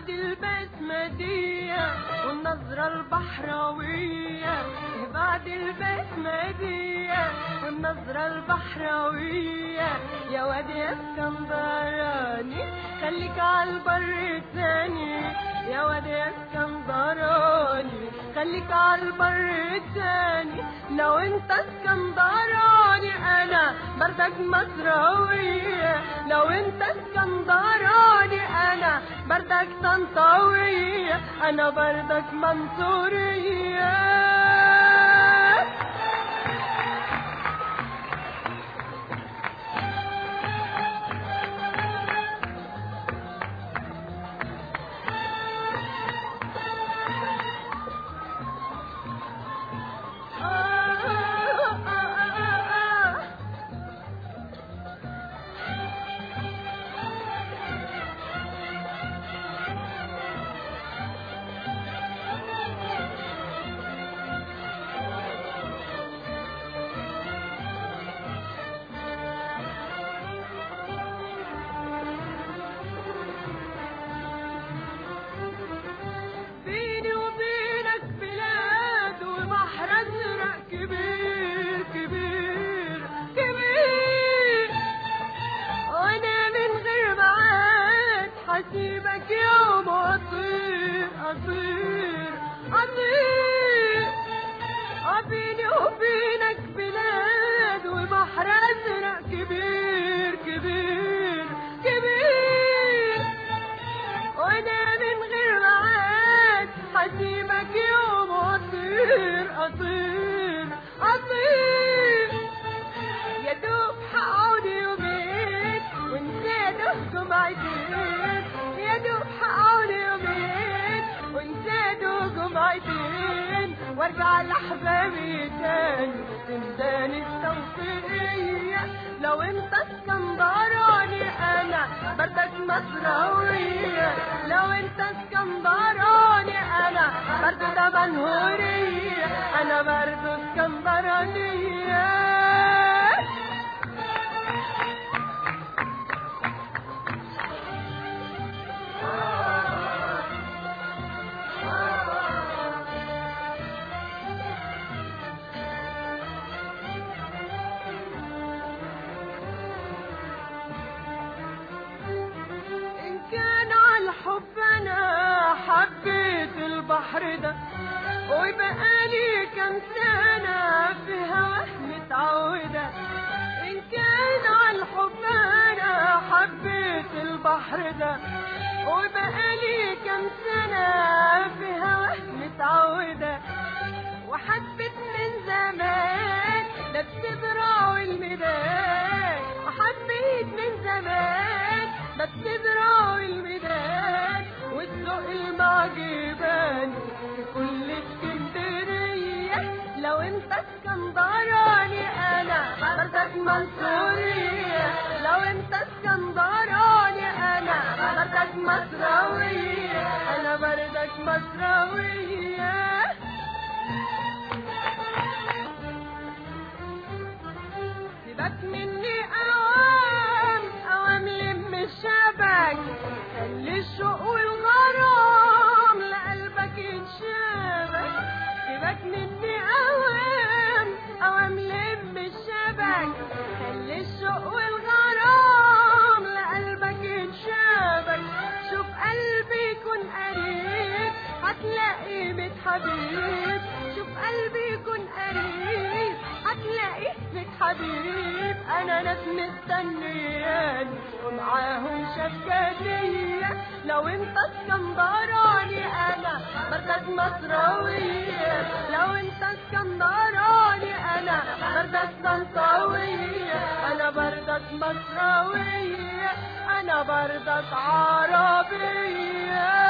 بعد البسمدية والنظرة البحراوية بعد البسمدية والنظرة البحراوية يا واد يا اسكندراني خليك على البر التاني يا واد يا اسكندراني خليك على البر التاني لو انت اسكندراني انا بردك مصراوية لو انت اسكندراني انا بردك طنطاوية انا بردك منصورية بيني وبينك بلاد وبحر ازرق كبير كبير كبير وانا من غير معاد حسيبك يوم اطير اطير اطير بيني وبينك بلاد وبحر ازرق كبير كبير كبير وانا من غير معاد حسيبك يوم اطير اطير اطير يا دوب هقعد يومين ونسيت جمعتين يا دوب هقعد يومين ونسيت جمعتين وارجع لاحبابي تاني تمداني التوفيقية لو انت اسكندراني انا بردك مصراوية لو انت اسكندراني انا برضو ده منهورية انا برضو اسكندرانية إن كان على الحب أنا حبيت البحر ده وبقالي كام سنة في هواه متعودة إن كان على الحب أنا حبيت البحر ده وبقالي كام سنة في هواه متعودة وحبت من زمان ده بتزرع الميدان وحبيت من زمان ده بتزرع الميدان والسوق المعجبان في كل اسكندرية لو انت اسكندراني انا بردك منصورية لو انت اسكندراني انا بردك مصراوية انا بردك مصراوية سيبك مني اوام اوام لم الشبك خلي الشوق والغرام لقلبك يتشابك سيبك مني اوام اوام لم الشبك خلي الشوق والغرام لقلبك يتشابك شوف قلبي يكون قريب هتلاقي ميت حبيب شوف قلبي يكون قريب هتلاقي ميت حبيب انا ناس مستنياني ومعاهم شكاتية لو انت اسكندراني انا بردك مصراوية لو انت اسكندراني انا بردك طنطاوية انا بردك مصراوية انا بردك عربية